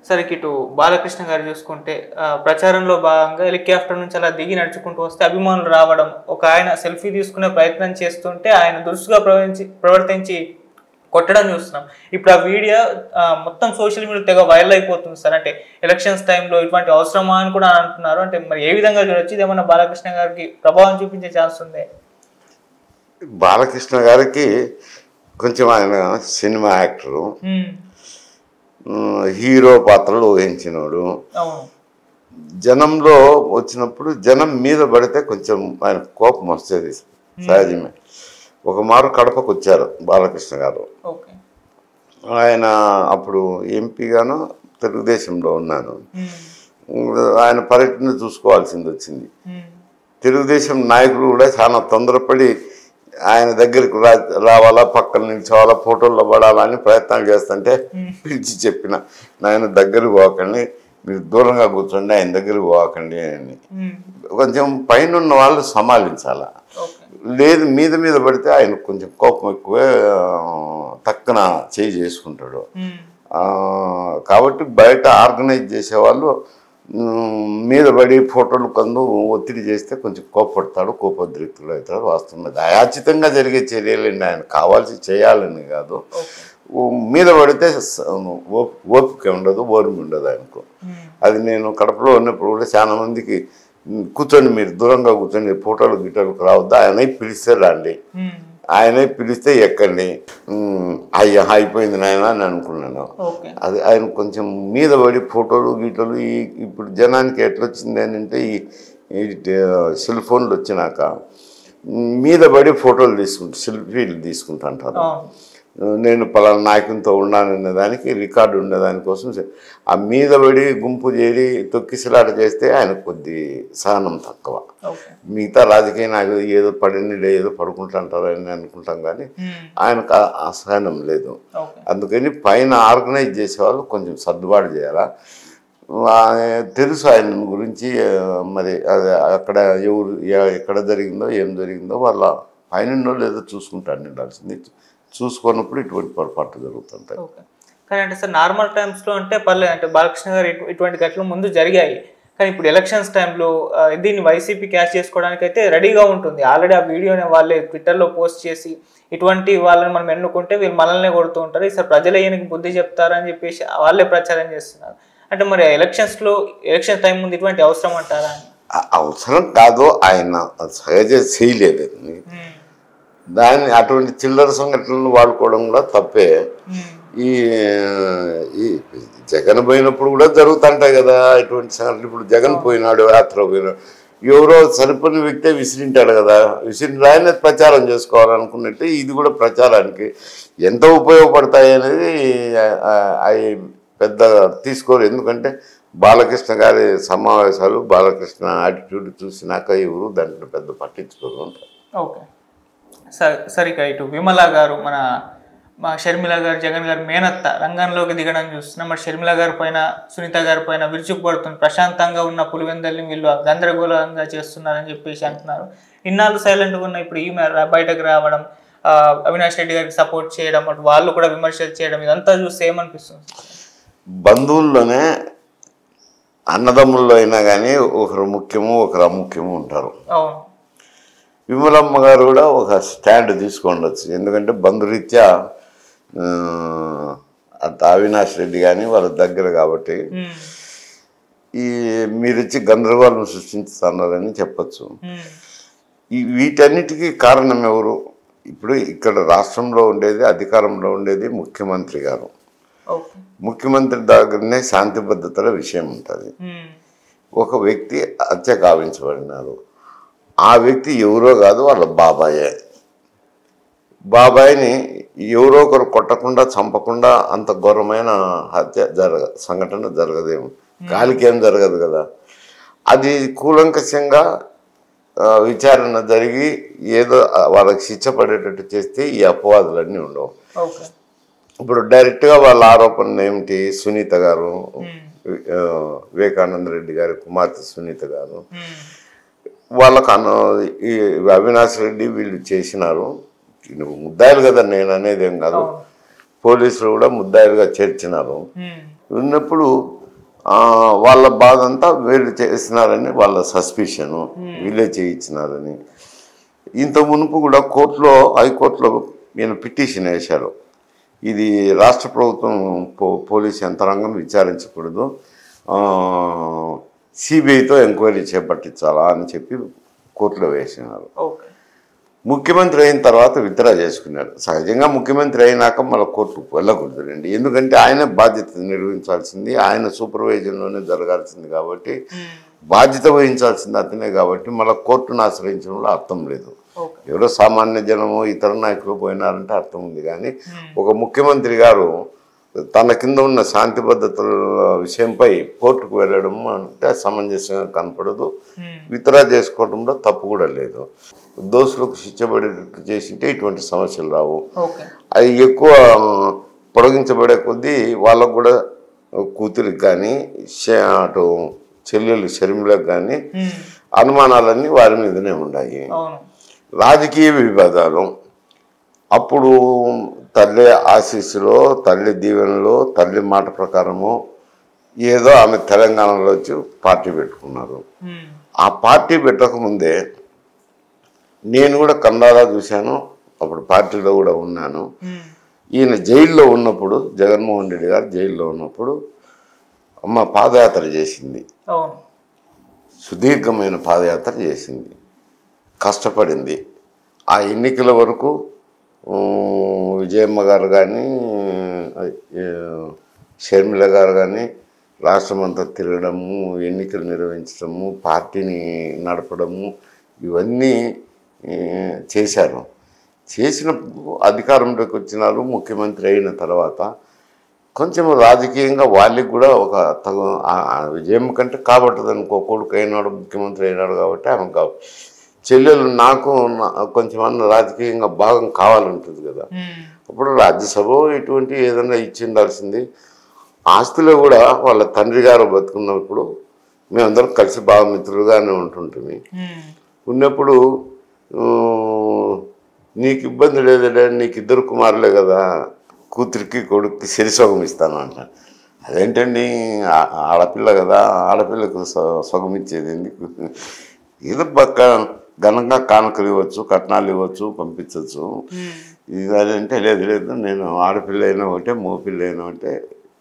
సరే ఇటు బాలకృష్ణ గారు చూసుకుంటే ఆ, ప్రచారంలో భాగంగా హెలికాప్టర్ నుంచి అలా దిగి నడుచుకుంటూ వస్తే అభిమానులు రావడం ఒక ఆయన సెల్ఫీ తీసుకునే ప్రయత్నం చేస్తుంటే ఆయన దురుసుగా ప్రవర్తించి ప్రవర్తించి కొట్టడం చూస్తున్నాం ఇప్పుడు ఆ వీడియో ఆ, మొత్తం సోషల్ మీడియా తెగ వైరల్ అయిపోతుంది సార్ అంటే ఎలక్షన్స్ టైంలో ఇటువంటి అవసరమా అని కూడా అంటున్నారు అంటే మరి ఏ విధంగా చూడొచ్చు ఇదేమన్నా బాలకృష్ణ గారికి ప్రభావం చూపించే ఛాన్స్ ఉంది బాలకృష్ణ గారికి కొంచెం ఆయన సినిమా యాక్టరు ఉమ్, ఉమ్, హీరో పాత్రలు ఊహించినోడు అవును జనంలో వచ్చినప్పుడు జనం మీద పడితే కొంచెం ఆయన కోపం వస్తుంది సహజమే ఒక మారు కడపకు వచ్చారు బాలకృష్ణ గారు ఓకే ఆయన అప్పుడు ఎంపీగాను తెలుగుదేశంలో ఉన్నాను ఉమ్, ఆయన పర్యటన చూసుకోవాల్సింది వచ్చింది ఉమ్, తెలుగుదేశం నాయకులు కూడా చాలా తొందరపడి ఆయన దగ్గరికి రా రావాలా పక్కన నిల్చోవాలా ఫోటోల్లో పడాలని ప్రయత్నాలు చేస్తుంటే పిలిచి చెప్పిన నాయన దగ్గరికి పోకండి మీరు దూరంగా కూర్చోండి ఆయన దగ్గరికి పోకండి అని ఉమ్, కొంచెం పైన ఉన్న వాళ్ళు సమాలించాలా ఓకే లేదు మీద మీద పడితే ఆయన కొంచెం కోపం ఎక్కువే ఆ, తక్కన చేయి చేసుకుంటాడు ఉమ్, ఆ, కాబట్టి బయట ఆర్గనైజ్ చేసేవాళ్ళు ఉమ్, మీద పడి ఫోటోలు కందు ఒత్తిడి చేస్తే కొంచెం కోపడతాడు కోపోద్రిక్తులు అవుతాడు వాస్తవం అది అయాచితంగా జరిగే చర్యలండి ఆయన కావాల్సి చేయాలని కాదు ఓకే ఓ మీద పడితే స- ఓప్- ఓపిక ఉండదు ఓర్మి ఉండదు ఆయనకు ఉమ్, అది నేను కడపలో ఉన్నప్పుడు కూడా చాలా మందికి "ఉమ్, కూర్చోండి మీరు దూరంగా కూర్చోండి ఫోటోలు గిటోలకు రావద్దు ఆయనే పిలిస్తే రండి ఉమ్, ఆయనే పిలిస్తే ఎక్కండి "ఉమ్, అయ్యా అయిపోయింది నాయన అని అనుకున్నాను ఓకే అది ఆయన కొంచెం మీద పడి ఫోటోలు గీటలు ఈ ఇప్పుడు జనానికి ఎట్లొచ్చింది అని అంటే ఈ ఈ సెల్ ఫోన్లు వచ్చినాక మీద పడి ఫోటోలు తీసుకుంటా సెల్ఫీలు తీసుకుంటుంటారు అవును నేను పలానా నాయకునితో ఉన్నాననే దానికి రికార్డు ఉండేదానికోసం చె- ఆ మీద పడి గుంపు చేరి తొక్కిసలాట చేస్తే ఆయన కొద్ది సహనం తక్కువ ఓకే మిగతా రాజకీయ నాయకులు ఏదో పడినడే ఏదో పడుకుంటుంటారని అనుకుంటాం కానీ ఉమ్, ఆయనకు ఆ- ఆ సహనం లేదు ఓకే అందుకని పైన ఆర్గనైజ్ చేసేవాళ్ళు కొంచెం సర్దుబాటు చేయాలా ఆ, తెలుసు ఆయన గురించి ఆ, మరి అది అక్కడ ఎవరు ఎ- ఎక్కడ జరిగిందో ఏం జరిగిందో వాళ్ళ పైన వాళ్ళు ఏదో చూసుకుంటాను ఉండాల్సింది చూసుకున్నప్పుడు ఇటువంటి పొరపాట్లు జరుగుతుంటాయి ఓకే కానీ అంటే సార్ నార్మల్ టైమ్స్లో అంటే పర్లేదు అంటే బాలకృష్ణ గారు ఇటు- ఇటువంటి ఘటనలు ముందు జరిగాయి కానీ ఇప్పుడు ఎలక్షన్స్ టైంలో దీన్ని వైసీపీ క్యాష్ చేసుకోవడానికి అయితే రెడీగా ఉంటుంది ఆల్రెడీ ఆ వీడియోని వాళ్ళే ట్విట్టర్లో పోస్ట్ చేసి ఇటువంటి వాళ్ళని మనం ఎన్నుకుంటే వీళ్ళు మనల్నే కొడుతూ ఉంటారు ఈసారి ప్రజలు ఈయనకి బుద్ధి చెప్తారని చెప్పేసి వాళ్ళే ప్రచారం చేస్తున్నారు అంటే మరి ఎలక్షన్స్లో ఎలక్షన్ టైం ముందు ఇటువంటి అవసరం అంటారా అని ఆ- అవసరం కాదు ఆయన సహజ చేయలేదు అది. ఉమ్, దాన్ని అటువంటి చిల్లర సంఘటనలు వాడుకోవడం కూడా తప్పే ఉమ్, ఈ ఈ జగన్ పోయినప్పుడు కూడా జరుగుతుంటాయి కదా ఇటువంటి సంఘటనలు ఇప్పుడు జగన్ పోయినాడు యాత్ర పోయినాడు ఎవరో సరిపోయిన వ్యక్తే విసిరింటాడు కదా విసిరి ఆయన ప్రచారం చేసుకోవాలనుకున్నట్టు ఇది కూడా ప్రచారానికి ఎంత ఉపయోగపడతాయి అనేది ఆ- అవి పెద్ద తీసుకోరు ఎందుకంటే బాలకృష్ణ గారి సమావేశాలు బాలకృష్ణ యాటిట్యూడ్ చూసినాక ఎవరు దాంట్లో పెద్ద పట్టించుకోరు ఉంటారు ఓకే సరే సరిగా ఇటు విమల గారు మన మా షర్మిల గారు జగన్ గారు మేనత్త రంగంలోకి దిగడం చూస్తున్నాం మరి షర్మిల గారి పైన సునీత గారి పైన విరుచుకుపడుతుంది ప్రశాంతంగా ఉన్న పులివెందల్ని వీళ్ళు గందరగోళంగా చేస్తున్నారని చెప్పేసి అంటున్నారు ఇన్నాళ్ళు సైలెంట్గా ఉన్న ఇప్పుడు ఈమె రా- బయటకు రావడం ఆ, అవినాష్ రెడ్డి గారికి సపోర్ట్ చేయడం అటు వాళ్ళు కూడా విమర్శలు చేయడం ఇదంతా చూస్తే ఏమనిపిస్తుంది బంధువుల్లోనే అన్నదమ్ముల్లో అయినా కానీ ఒకరు ముఖ్యము ఒకరు అముఖ్యము ఉంటారు అవును విమలమ్మ గారు కూడా ఒక స్టాండ్ తీసుకోండొచ్చు ఎందుకంటే బంధురీత్యా ఆ, అంత అవినాష్ రెడ్డి కానీ వాళ్ళ దగ్గర కాబట్టి ఉమ్, ఈ మీరు వచ్చి గందరగోళం సృష్టిస్తున్నారని చెప్పచ్చు ఉమ్, ఈ వీటన్నిటికీ కారణం ఎవరు ఇప్పుడు ఇక్కడ రాష్ట్రంలో ఉండేది అధికారంలో ఉండేది ముఖ్యమంత్రి గారు ఓకే ముఖ్యమంత్రి దగ్గరనే శాంతి భద్రతల విషయం ఉంటుంది ఉమ్, ఒక వ్యక్తి హత్య గావించబడినారు ఆ వ్యక్తి ఎవరో కాదు వాళ్ళ బాబాయే బాబాయిని ఎవరో ఒకరు కొట్టకుండా చంపకుండా అంత ఘోరమైన హత్య జరగ సంఘటన జరగదేమో గాలికి ఏం జరగదు కదా అది కూలంకషంగా ఆ, విచారణ జరిగి ఏదో ఆ, వాళ్ళకి శిక్ష పడేటట్టు చేస్తే ఈ అపవాదులన్నీ ఉండవు ఓకే ఇప్పుడు డైరెక్ట్గా వాళ్ళ ఆరోపణ ఏమిటి సునీత గారు ఉమ్, ఆ, వివేకానంద రెడ్డి గారి కుమార్తె సునీత గారు ఉమ్, వాళ్ళకు అన్న ఈ అవినాష్ రెడ్డి వీళ్ళు చేసినారు నువ్వు ముద్దాయిలు కదా నేను అనేది ఏం కాదు అవును పోలీసులు కూడా ముద్దాయిలుగా చేర్చినారు ఉమ్, ఉన్నప్పుడు ఆ, వాళ్ళ బాధ అంతా వీళ్ళు చేసినారని వాళ్ళ సస్పిషను వీళ్ళే చేయించినారని ఇంత మునుపు కూడా కోర్టులో హైకోర్టులో ఈయన పిటిషన్ వేశారు ఇది రాష్ట్ర ప్రభుత్వం పో పోలీస్ యంత్రాంగం విచారించకూడదు సిబిఐతో ఎంక్వైరీ చేపట్టించాలా అని చెప్పి కోర్టులో వేసినారు ఓకే ముఖ్యమంత్రి అయిన తర్వాత విత్డ్రా చేసుకున్నాడు సహజంగా ముఖ్యమంత్రి అయినాక మళ్ళీ కోర్టుకు వెళ్ళకూడదులేండి ఎందుకంటే ఆయన బాధ్యత నిర్వహించాల్సింది ఆయన సూపర్వైజన్లోనే జరగాల్సింది కాబట్టి ఉమ్, బాధ్యత వహించాల్సింది అతనే కాబట్టి మళ్ళీ కోర్టును ఆశ్రయించడంలో అర్థం లేదు ఓకే ఎవరో సామాన్య జనము ఇతర నాయకులు పోయినారంటే అర్థం ఉంది కానీ ఉమ్, ఒక ముఖ్యమంత్రి గారు తన కింద ఉన్న శాంతి భద్రతల విషయంపై కోర్టుకు వెళ్ళడం అంటే సమంజసంగా కనపడదు ఉమ్, విత్డ్రా చేసుకోవడంలో తప్పు కూడా లేదు దోషులకు శిక్ష పడేటట్టు చేసింటే ఇటువంటి సమస్యలు రావు ఓకే అవి ఎక్కువ పొడిగించబడే కొద్దీ వాళ్ళకు కూడా కూతురికి కానీ శ- అటు చెల్లెలు షర్మిలకు కానీ ఉమ్, అనుమానాలన్నీ వారి మీదనే ఉన్నాయి అవును రాజకీయ వివాదాలు అప్పుడు తల్లి ఆశీస్సులో తల్లి దీవెనలో తల్లి మాట ప్రకారము ఏదో ఆమె తెలంగాణలో వచ్చి పార్టీ పెట్టుకున్నారు ఉమ్, ఆ పార్టీ పెట్టకముందే నేను కూడా కన్నడ చూశాను అప్పుడు పార్టీలో కూడా ఉన్నాను ఉమ్, ఈయన జైల్లో ఉన్నప్పుడు జగన్మోహన్ రెడ్డి గారు జైల్లో ఉన్నప్పుడు అమ్మ పాదయాత్ర చేసింది అవును సుదీర్ఘమైన పాదయాత్ర చేసింది కష్టపడింది ఆ ఎన్నికల వరకు ఊ, విజయమ్మ గారు కానీ షర్మిల గారు కానీ రాష్ట్రమంతా తిరగడము ఎన్నికలు నిర్వహించడము పార్టీని నడపడము ఇవన్నీ ఏ, చేశారు చేసినప్పుడు అధికారంలోకి వచ్చినారు ముఖ్యమంత్రి అయిన తర్వాత కొంచెం రాజకీయంగా వాళ్ళకి కూడా ఒక తగు ఆ- ఆ విజయం కంటే కాబట్టదు అనుకో కొడుకు అయినాడు ముఖ్యమంత్రి అయినాడు కాబట్టి ఆమె కావు చెల్లెలు నాకు నా- కొంచెం అన్న రాజకీయంగా భాగం కావాలంటుంది కదా ఉమ్, అప్పుడు రాజ్యసభ ఇటువంటి ఏదైనా ఇచ్చిండాల్సింది ఆస్తిలో కూడా వాళ్ళ తండ్రి గారు బతుకున్నప్పుడు మేమందరం కలిసి బాగా మిత్రులుగానే ఉంటుంటుంది ఉమ్, ఉన్నప్పుడు ఊ, నీకు ఇబ్బంది లేదులే నీకు ఇద్దరు కుమారులే కదా కూతురికి కొడుక్కి శరిసొగం ఇస్తాను అంట అదేంటండి ఆ- ఆడపిల్ల కదా ఆడపిల్లకు సొ- సొగం ఇచ్చేది ఎందుకు ఏదో పక్క ఘనంగా కానుకలు ఇవ్వచ్చు కట్నాలు ఇవ్వచ్చు పంపించవచ్చు ఉమ్, ఇది అదంటే లేదు లేదు నేను ఆడపిల్ల అయినా ఒకటే మగపిల్ల అయినా ఒకటే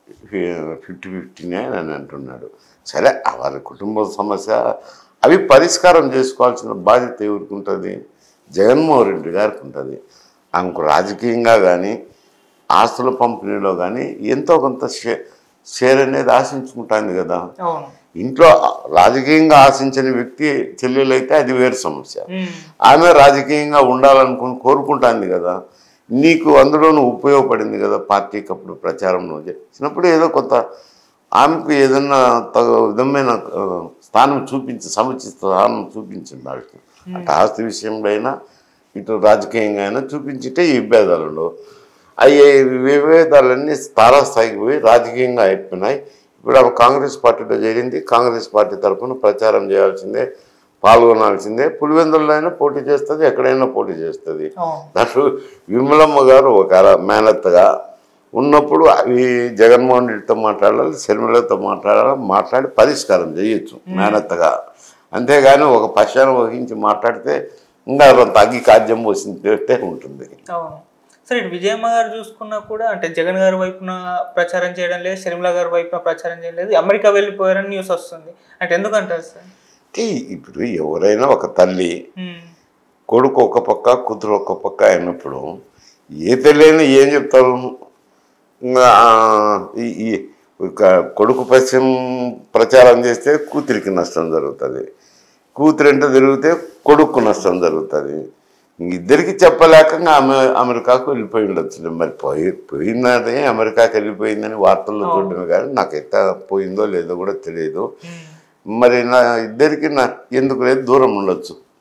ఫిఫ్టీ ఫిఫ్టీనే అని అంటున్నాడు సరే ఆ వారి కుటుంబ సమస్య అవి పరిష్కారం చేసుకోవాల్సిన బాధ్యత ఎవరికి ఉంటుంది జగన్మోహన్ రెడ్డి గారికి ఉంటుంది ఆమెకు రాజకీయంగా కానీ ఆస్తుల పంపిణీలో కానీ ఎంతో కొంత షే షేర్ అనేది ఆశించుకుంటుంది కదా అవును ఇంట్లో రాజకీయంగా ఆశించని వ్యక్తి చెల్లెలైతే అది వేరు సమస్య ఉమ్, ఆమె రాజకీయంగా ఉండాలనుకుని కోరుకుంటాంది కదా నీకు అందులోనూ ఉపయోగపడింది కదా పార్టీకి అప్పుడు ప్రచారంలో చేసినప్పుడు ఏదో కొంత ఆమెకు ఏదన్నా తగ విధమైన ఆ, స్థానం చూపించి సముచిత స్థానం చూపించింది ఆమెకు అటు ఆస్తి విషయంలో అయినా ఇటు రాజకీయంగా అయినా చూపించితే ఈ విభేదాలు ఉండవు అయ్యే విభేదాలన్నీ తారాస్థాయికి పోయి రాజకీయంగా అయిపోయినాయి ఇప్పుడు ఆమె కాంగ్రెస్ పార్టీలో చేరింది కాంగ్రెస్ పార్టీ తరఫున ప్రచారం చేయాల్సిందే పాల్గొనాల్సిందే పులివెందుల్లో అయినా పోటీ చేస్తుంది ఎక్కడైనా పోటీ చేస్తుంది అవును దాంట్లో విమలమ్మ గారు ఒక మేనత్తగా ఉన్నప్పుడు అవి జగన్మోహన్ రెడ్డితో మాట్లాడాలి శర్మిలతో మాట్లాడాలి మాట్లాడి పరిష్కారం చేయొచ్చు మేనత్తగా అంతేగాని ఒక పశ్చాన వహించి మాట్లాడితే ఇంకా కొంత అగ్గి కాజ్యం పోసిందే ఉంటుంది అవును సరే ఇటు విజయమ్మ గారు చూసుకున్నా కూడా అంటే జగన్ గారి వైపున ప్రచారం చేయడం లేదు షర్మిల గారి వైపున ప్రచారం చేయడం లేదు అమెరికా వెళ్ళిపోయారని న్యూస్ వస్తుంది అంటే ఎందుకంటారు సార్ అంటే ఇప్పుడు ఎవరైనా ఒక తల్లి ఉమ్, కొడుకు ఒక పక్క కూతురు ఒక పక్క అయినప్పుడు ఏ తెలియని ఏం చెప్తారు ఇంకా, ఆ, ఈ ఈ ఒక కొడుకు పశ్చిమ ప్రచారం చేస్తే కూతురికి నష్టం జరుగుతుంది కూతురు అంటే జరిగితే కొడుకు నష్టం జరుగుతుంది ఇద్దరికి చెప్పలేక ఇంకా ఆమె అమెరికాకు వెళ్ళిపోయి ఉండొచ్చు మరి పోయి పోయినదే అమెరికాకి వెళ్ళిపోయిందని వార్తల్లో చూడడమే కానీ నాకు ఎంత పోయిందో లేదో కూడా తెలియదు ఉమ్, మరి నా ఇద్దరికి నా ఎందుకు లేదు దూరం ఉండొచ్చు